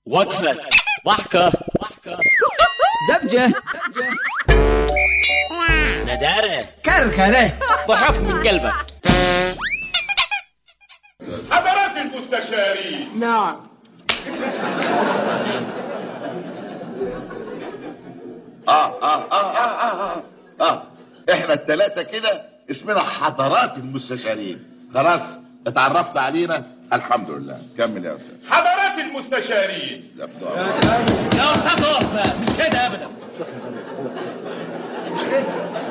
وقفة ضحكة زبجة ندارة كركرة ضحك من قلبك حضرات المستشارين نعم آه آه آه آه آه آه, آه. إحنا التلاتة كده اسمنا حضرات المستشارين خلاص اتعرفت علينا الحمد لله كمل يا أستاذ حضرات المستشارين يا بتوع. يا أستاذ وقفة مش كده أبدا مش كده